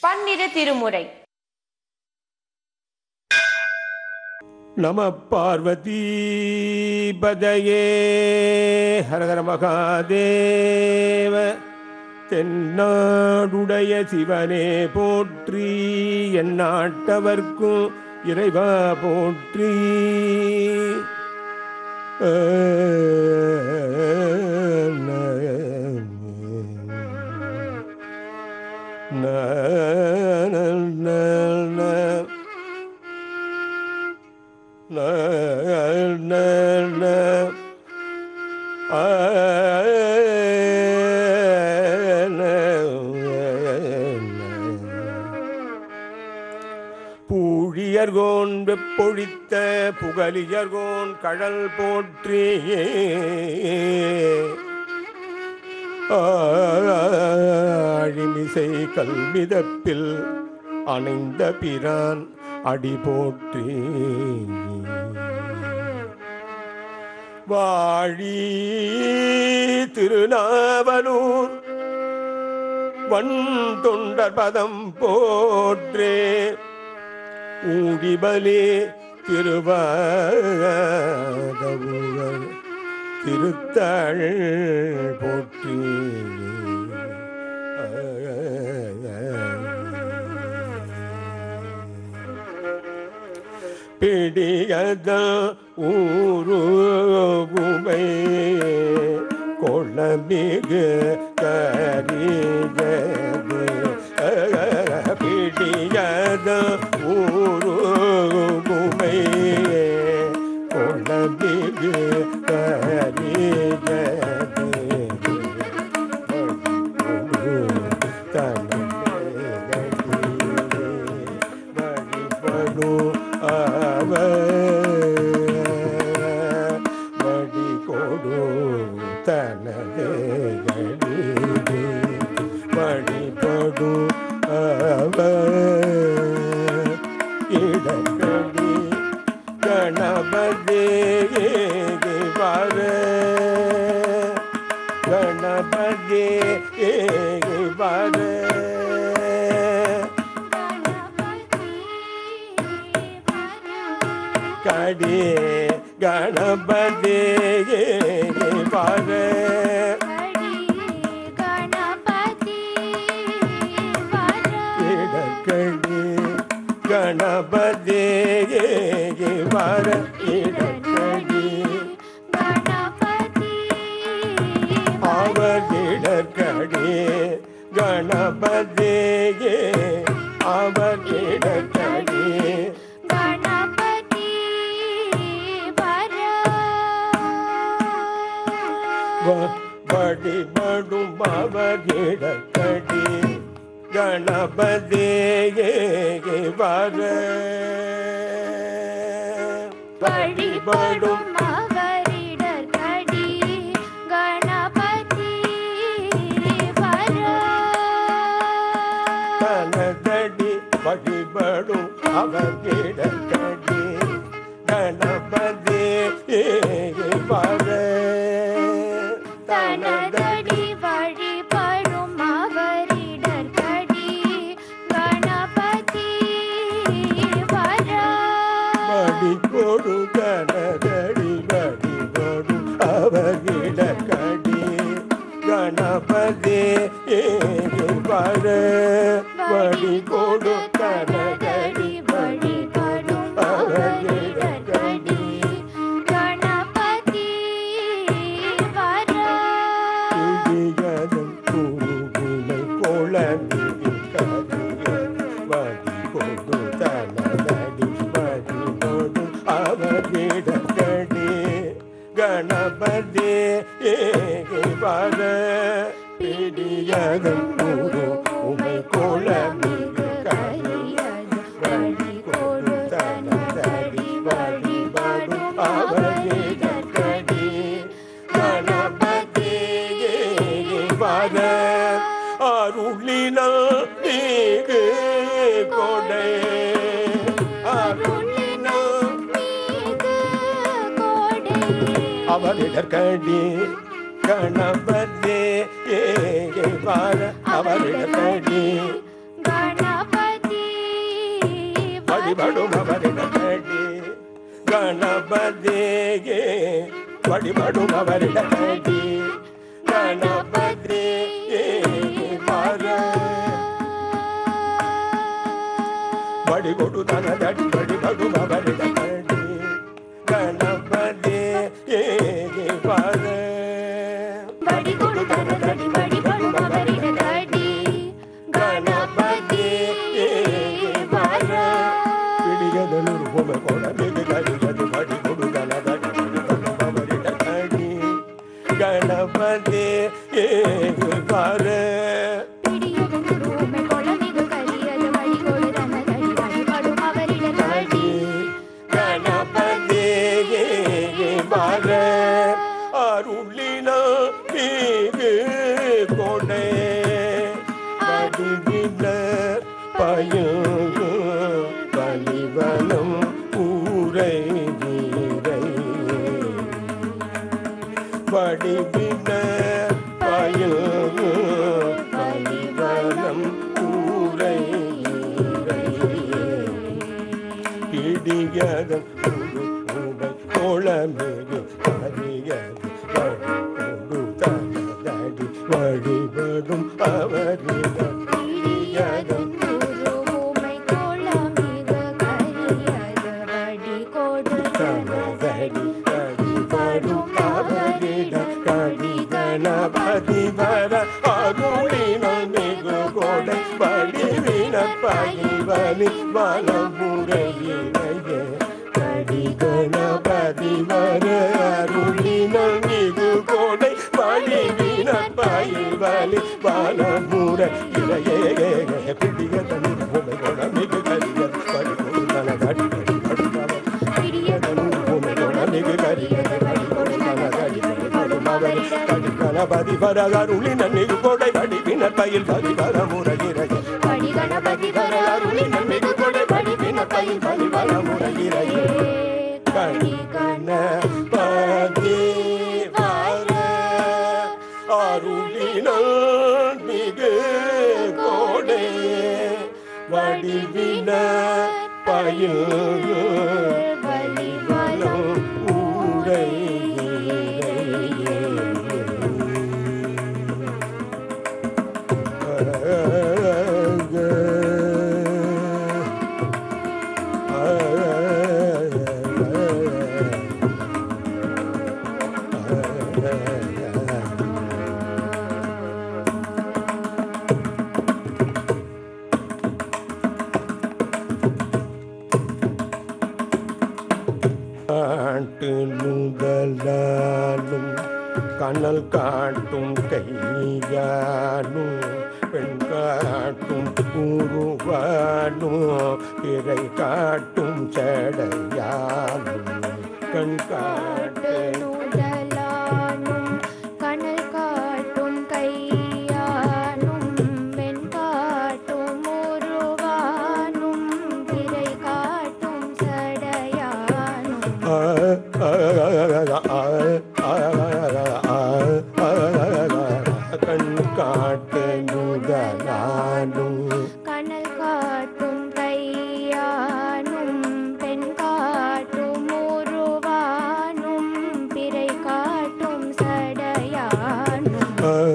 பன்னிரு திருமுறை நம பார்வதி பதையே ஹரஹர மகாதேவ தென்னாடுடைய சிவனே போற்றி என் நாட்டவர்க்கும் இறைவா போற்றி பூழியர்கோன் வெப்பொழித்த புகலியர்கோன் கடல் போற்றி ஆழிமிசை கல்மிதப்பில் அணைந்த பிரான் அடி போற்றி வாழி திருநாவலூர் வன் தொண்டர் பதம் போற்றே ஊடிபலே திருவாதவுகள் திருத்தாள் போற்றி பிடியத ஊருகுமை கொளமிகு கரியது பிடியத ஊருகுமை கொளமிகு கரியது வழிபடும் அவ வழி கொடு தனது வழிபடும் அவ இடக்கடி கணபதி வர கணபதி வர கடி கணபதி வர இடக்கடி கணபதி வர இடக்கடி அவர்கிடக்கடி கணபதி அவர்கிடக்கடி வடிபடும் அவர்கிடக்கடி கணபதி வர வழிபடும் தனதடி வழிபடும் அவர்கிடக்கடி கணபதி வர தனதடி வழிபடும் அவரிடர்கடி கணபதி வர வடி கொடு கனதடி வடி கொடு அவகிட கடி கணபதி வர வடி கொடு கனதடி வடி வழிபடும் அவகிட அவரிடர்கடி கணபதி வர இடியதன் குருகுலை குளமிகு கதியன் வடி கொடு தனதடி வடி கொடு அவகிட கடி கணபதி வர பிடியதன் குரு உமை குளமிகு கதியன் வடி கொடு தனதடி வடி கொடு அவகிட கடி கணபதி வர அருளின நீகு கொடை அருளின அவரிடக்கடி கணபதி வர அவரிடக்கடி கணபதி வழிபடுமவரிடடி கணபதியே வழிபடுமவரிடடி கணபதியே வர வழிகொடு தனதடி வழிபடுமவரிடடி கணபதியே வர வடி கொடுத்தனதடி வழிபடும் அவரிடதடி கணபதி வர பிடிகதலூர் பொமை போல மிகு கருகது வடி கொடுகலதடி வழிபடுமவரிடடி கணபதி வர பிடியதன் ரூமை கொளமிகு கரியது வழி கொடுத்தனதடி வழிபடும் அவரிடதடி கணபதி வர அருளின மீது கொடை வடிவின பயங்கு கலிவனம் ஊரை வீரை வடிவின பயங்கு கலிவனம் ஊரை வீரை பிடியதன் ஒரு உடை கோளமிகு அறியது கொண்டு தனதடி வழிபடும் அவரிடம் பிடியதன் ரூமை கொளமிகு கரியது வடி தனதடி கொடுத்தனதடி வழிபடும் அவரிடம் கடி கணபதி வர அருளினம் மிகு கொடை வடிவின பயிவலி வலமுறையினையே கடி கணபதி வர அருளினம் மிகு கொடை வடிவின பயிவலி வலமுறை இளையே பிடிக தனிர் உமை கொட மிகு கரிய படி கொடுத்தன கடி கடி கடுத்தவன் பிடியதன் ரூமை கொளமிகு கரியது வழி கொடுத்தனதடி வழிபடும் அவரிடதடி கணபதி வரகருளி நன்னிகு கொடை வடிவினர் பயில் பதி வர முறையிறையே வடி கணபதி வர அருளி நன்னிகு கொடை வடிவினர் பயில் பதி வர முறையிறையே கணி கணபதி வர அருளினால் மிகு கொடை வடிவின பயில் வலிவலம் ஊரை காட்டு முதலாலும் கனல் காட்டும் கையாலும் பெண் காட்டும் உருவாலும் பிறை காட்டும் சடையாலும் கண் காட்டு நூதலானும் கனல் காட்டும் கையானும் வெண் காட்டும் உருவானும் பிறை காட்டும் சடையானும் கண் காட்டு முதலாலும் கனல் காட்டும் கையானும் பெண் காட்டும் உருவானும் பிறை காட்டும் சடையானும்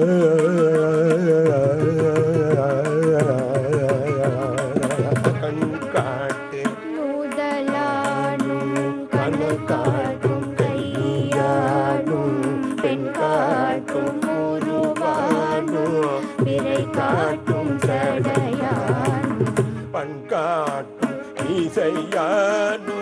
கண் காட்டு நூதலானும் கனல் காட்டும் கையானும் பெண் காட்டும் உருவானும் பிறை காட்டும் சடையானும் பண் காட்டும் இசையானும்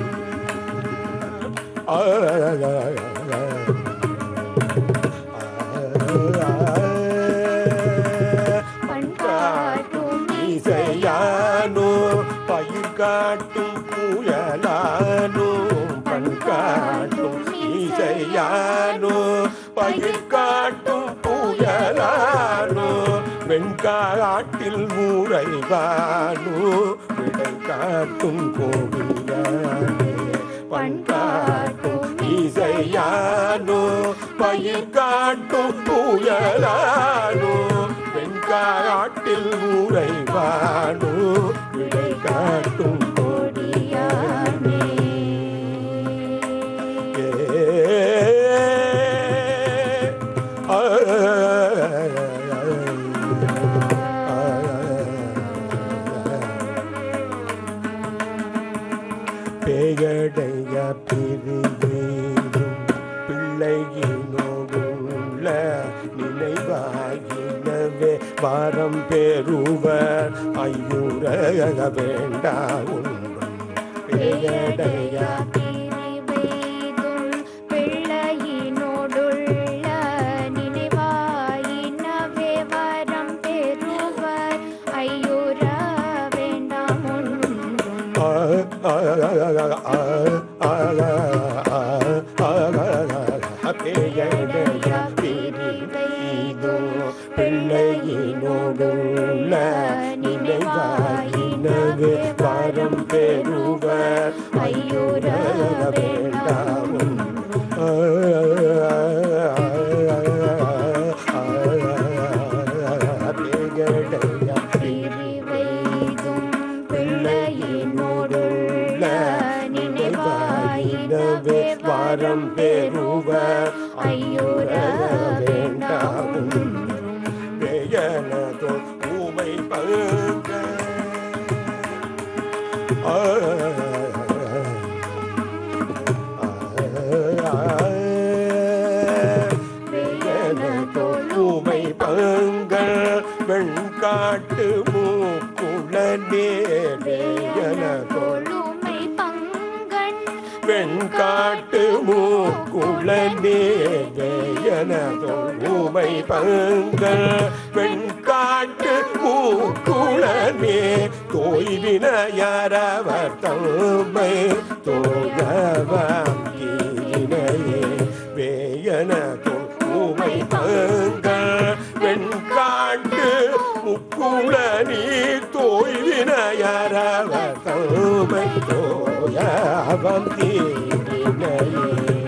பண் காட்டும் இசையானோ பயிர் காட்டும் புயலானோ பண் காட்டும் இசையானோ பயிர் காட்டும் புயலானோ வெண்காட்டில் முறைவானோ விடை காட்டும் கோவிலானே பண் காட்டும் இசையானோ பயிர் காட்டும் புயலானோ வெண்காட்டில் உறைவானோ விடை காட்டும் கோவிலானே வாரம் பெறுவர் ஐயுறக வேண்டா ஒன்றும் பெயடையா பிரிவெய்தும் பிள்ளையினோடுள்ள நினைவாயினவே வரம் பெறுவர் ஐயுற வேண்டாம் ஒன்றும் பிள்ளையினோடுள்ள நினைவாயினவே வாரம் பெறுவர் ஐயுற வேண்டாம் பிரிவெய்தும் பிள்ளையினோடுள்ள நினைவாயினவே வரம் பெறுவர் ஐயுற வேண்டாம் ஒன்றும் பெயனதோ ஊமை பங்க ஊமை பங்கள் வெண்காட்டு மூக்குழலே வேயனதோ கொழுமை பங்கன் வெண்காட்டு மூக்குழலே வேயனதோ ஊமை பங்கள் வெண்காட்டு மூக்குழலே தோய்வினையரவர் தம்மை தோழவாம் தீவினையே வேயனதோ ஊமை பங்கள் வெண்காட்டு முக்குள நீர் தோய்வினையரவர் தம்மை தோழவாம் தீவினையே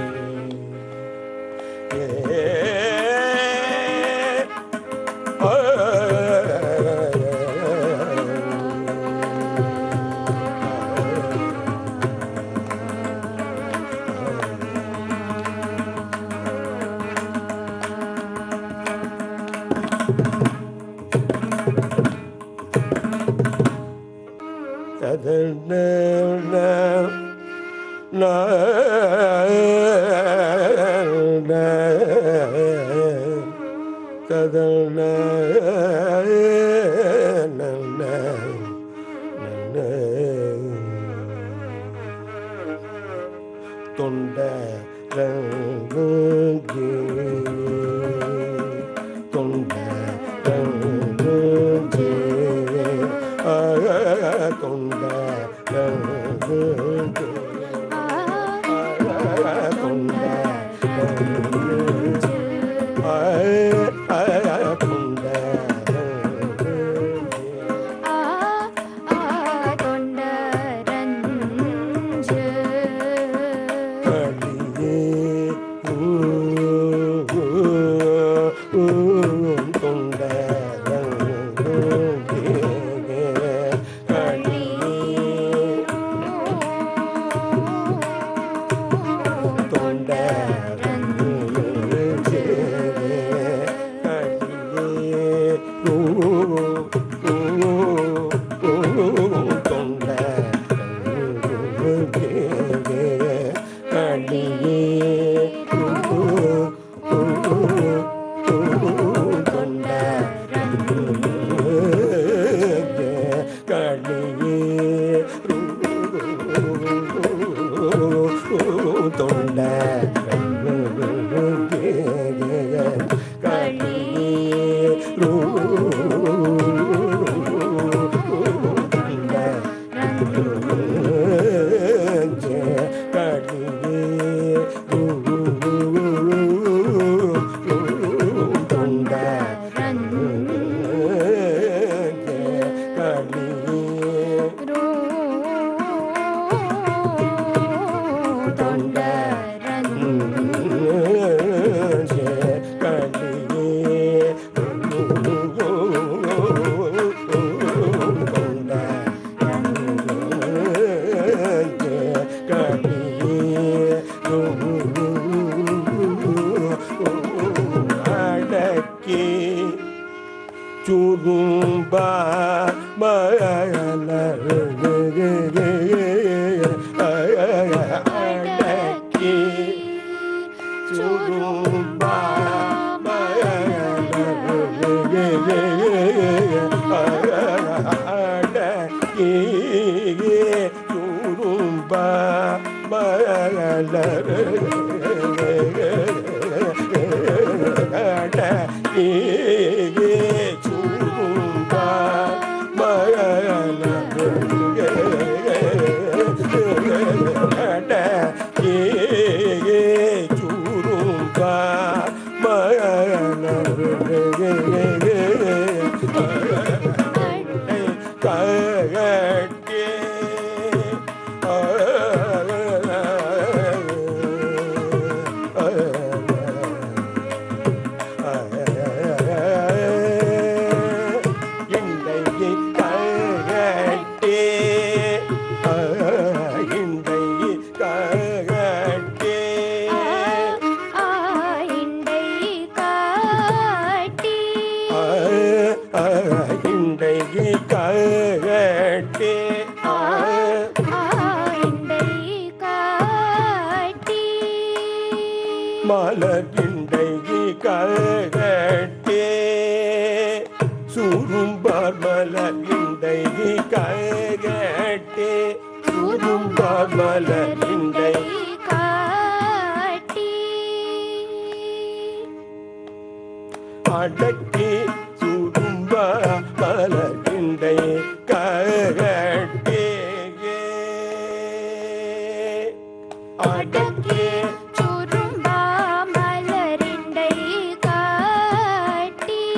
தொண்ட தொண்ட தொண்ட ஆ ஆ தொண்டரஞ்சு தொண்ட அடக்கி சுரும்பா அடக்கி சுரும்பா ஆயிண்டை காட்டி ஆயிண்டை காட்டி மலர்கிண்டை கழகட்டே சுரும்பார் மலர்கிண்டை கழகட்டே சுரும்பார் மலர்கிண்டை காட்டி அடக்கி சுரும்பா மலர்கிண்டை கழகட்டே அடக்கி சுரும்பா மலரிண்டை காட்டி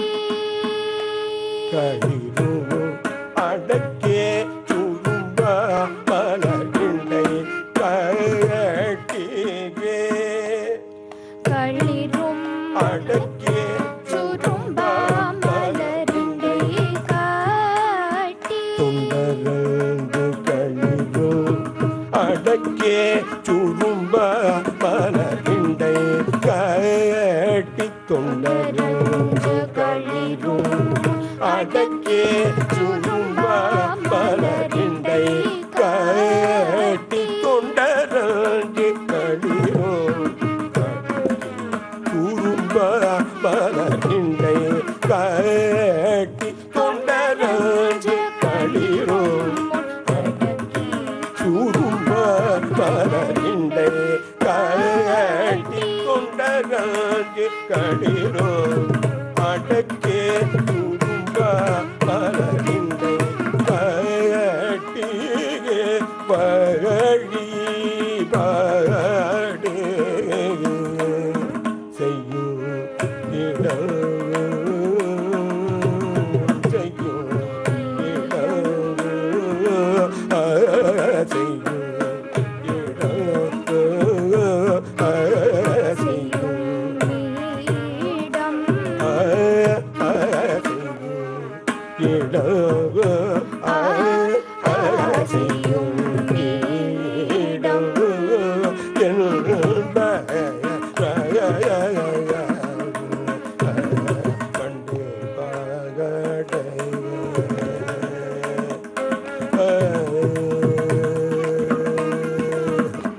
களிரும் அடக்கே சுரும்பா மலர்கிண்டை கழகட்டே களிரும் அடக்கே சுரும்பா மலரிண்டை காட்டி தொண்டரங்கு களிரும் அடக்கே சுரும்ப மலரிண்டை கட்டி தொண்டரங்கு களிரும் அடக்கே சுரும்ப மலரிண்டை கட்டி தொண்டரங்கு களிரும் குறும்ப மலரிண்டை கட்டி தொண்டரஞ்சு களிரும் சுரும்ப மலரிண்டை கட்டி தொண்டரஞ்சு களிரும் அடக்கே சுரும்ப மலரிண்டை கட்டி பகழி பாடு செய்யும் இடவு செய்யும் இடவு ஆ, செய்யும் இடவு ஆ, செய்யும் இடம் ஆ, ஆ, செய்யும் இடவு ஆ, ஆ, செய்யும் இடவு என்ப கண்டு பகடை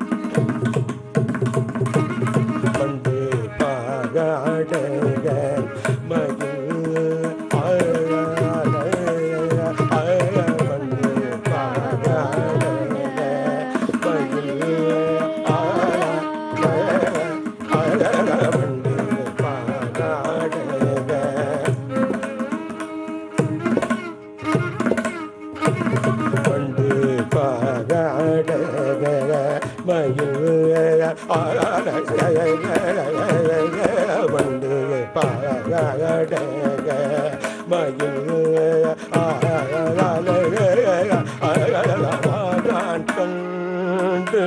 பண்டு பாகாடக மகிழ் பண்டு பாகாடக மகிழ் பண்டு பாகாடக பண்டு பாகாடக மயில் பண்டு பாகாடக மயில் கண்டு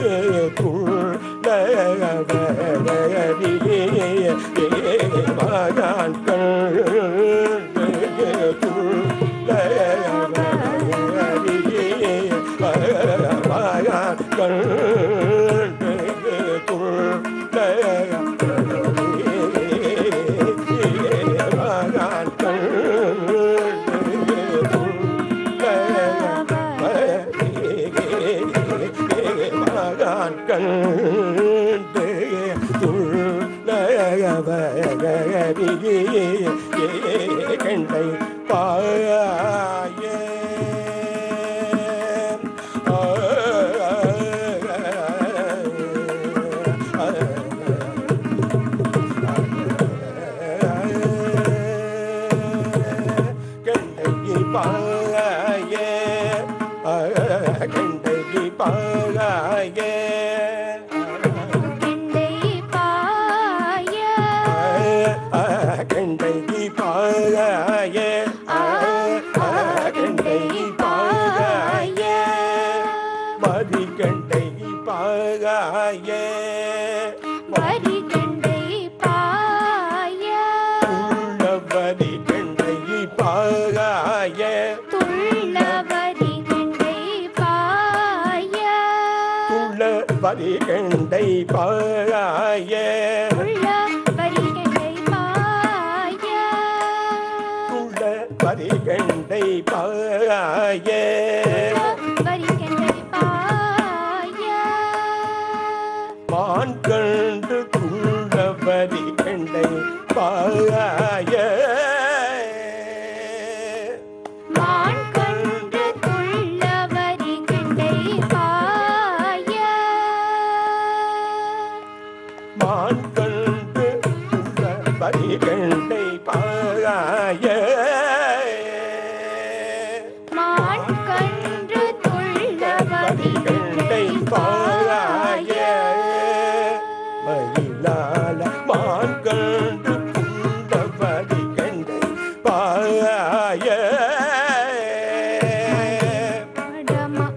மகான் கண்டை பாய கண்டகி பாய கண்டகி பாய கெண்டை பாய கண்டகி பாய கண்டகி பாய மதி கண்டகி பாய வரி கெண்டை பாய உள்ளவதி கண்டகி பாய துள்ள வரி கெண்டை பாய துள்ள வதி கண்டை பாய துள்ள வரி கெண்டை பாய துள்ள வதி கண்டை பாய வரி கெண்டை பாய மான் கண்டு துள்ளவதி கண்டை பாய மான் கண்டு துள்ள வரி கெண்டை பாய மான் கண்டு துள்ளவதி கண்டை பாய மான் கன்று துள்ள வரி கண்டை பாய மயிலால மான் கண்டு துள்ளவதி கண்டை பாய படமா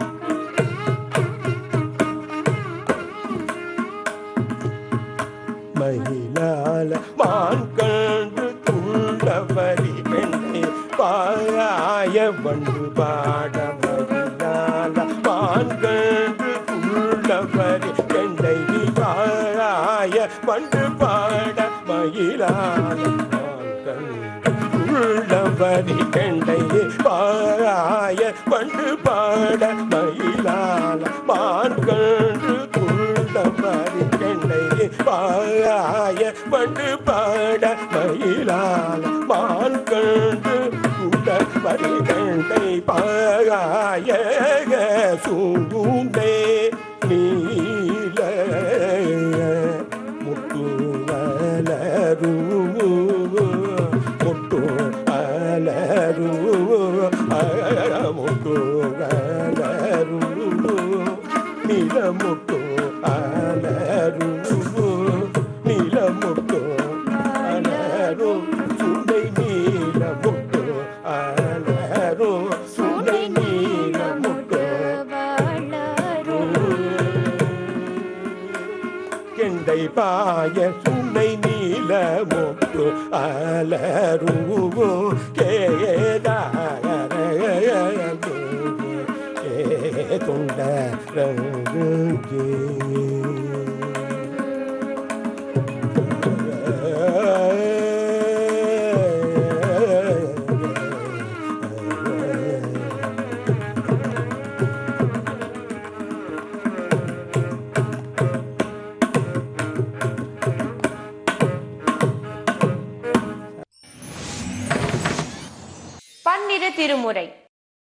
மயிலால மான் கண்டு துள்ளவரி பெண்ணை பாய வண்டு பாட மயிலால மான் கண்டு துள்ளவரி பெண்ணை பாய வண்டு பாட மயிலால மான் கண்டு உள்ளவரி கண்டை பாய பண்டு பாட மயிலால மான் கண்டு உள்ளவரி கண்டை பாய பண்டு பாட மயிலால மான் கண்டு உள்ளவரி கண்டை பாய சூண்டே நீல முட்டு வளரு முட்டு அலரு முட்டு வளரு நில முட்டு அலரு நில முட்டு அலரு சுண்டை நீல முட்டு அலரு சுண்டை நீல முட்டு கெண்டை பாய சுண்டை நீல முட்டு அலரு கேதார தொண்ட பன்னிரு திருமுறை